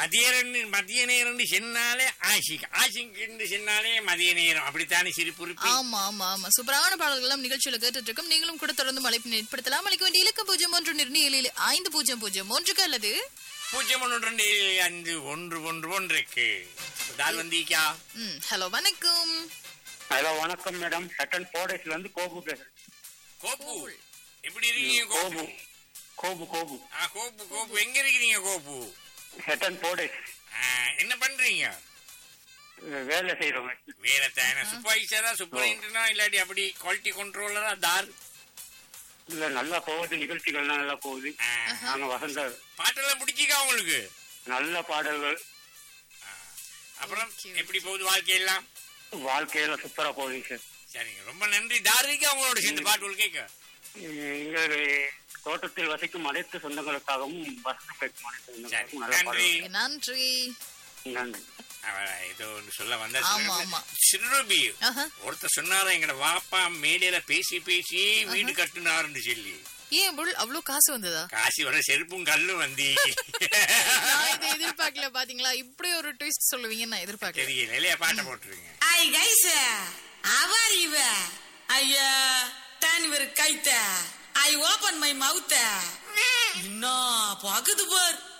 மதிய ரெண்டு மதிய நேரம் சொன்னாலே ஆஷிக் ஆஷிக் சொன்னாலே மதிய நேரம் அப்படித்தானே சிரிப்புறுப்பி ஆமா ஆமா ஆமா சூப்பரான பாடல்கள் எல்லாம் நிகழ்ச்சியில கேட்டுட்டு இருக்கோம் நீங்களும் கூட தொடர்ந்து அழைப்பு ஏற்படுத்தலாம் அழைக்க வேண்டிய இலக்க பூஜ்ஜியம் ஒன்று நிர்ணய ஏழு ஐந்து பூஜ்ஜியம் பூஜ்ஜியம் ஒன்றுக்கு அல்லது பூஜ்ஜியம் ஒன்று ரெண்டு அஞ்சு ஒன்று ஒன்று ஒன்றுக்கு தால் வந்தீக்கா ம் ஹலோ வணக்கம் ஹலோ வணக்கம் மேடம் செகண்ட் ஃபோர் டேஸ்ல இருந்து கோபு பேசுறேன் கோப்பு எப்படி இருக்கீங்க கோப்பு கோபு கோபு கோபு ஆ கோப்பு கோப்பு எங்க இருக்கிறீங்க கோப்பு செகண்ட் ஃபோர் டேஸ் ஆ, என்ன பண்றீங்க வேலை செய்யறவங்க வேற தானே சூப்பர்வைசரா சூப்பர்டென்டா இல்லாட்டி அப்படி குவாலிட்டி கண்ட்ரோலரா தார் இல்ல நல்லா போகுது நிகழ்ச்சிகள்லாம் நல்லா போகுது ஆ, நாங்க வசந்த பாட்டெல்லாம் பிடிச்சிக்கா உங்களுக்கு நல்ல பாடல்கள் அப்புறம் Okay, எப்படி போகுது வாழ்க்கையெல்லாம் வாழ்க்கையில சூப்பரா போகுதுங்க சார் சரிங்க ரொம்ப நன்றி தாரிக்கா உங்களோட சேர்ந்து பாட்டு கேட்க எங்கள் தோட்டத்தில் வசிக்கும் அனைத்து சொந்தங்களுக்காகவும் வசந்த கேட்கும் அனைத்து சொந்தங்களுக்கும் நல்ல நன்றி பாடல்கள் நன்றி நன்றி அவ ஏதோ ஒன்று சொல்ல வந்தா ஆமா, ஆமா. சிறுபி ஆஹா. ஒருத்தர் சொன்னாரா எங்கட வாப்பா மேடையில பேசி பேசி வீடு கட்டுனாருன்னு சொல்லி ஏன் புல் அவ்வளவு காசு வந்ததா காசி வர செருப்பும் கல்லும் வந்தி நான் இதை எதிர்பார்க்கல பாத்தீங்களா இப்படி ஒரு ட்விஸ்ட் சொல்லுவீங்கன்னு நான் எதிர்பார்க்கல தெரியல இல்லையா பாட்டை போட்டுருங்க Hi guys, how are you? I uh, turn your kite. I open my mouth. என்ன பாக்குது பார்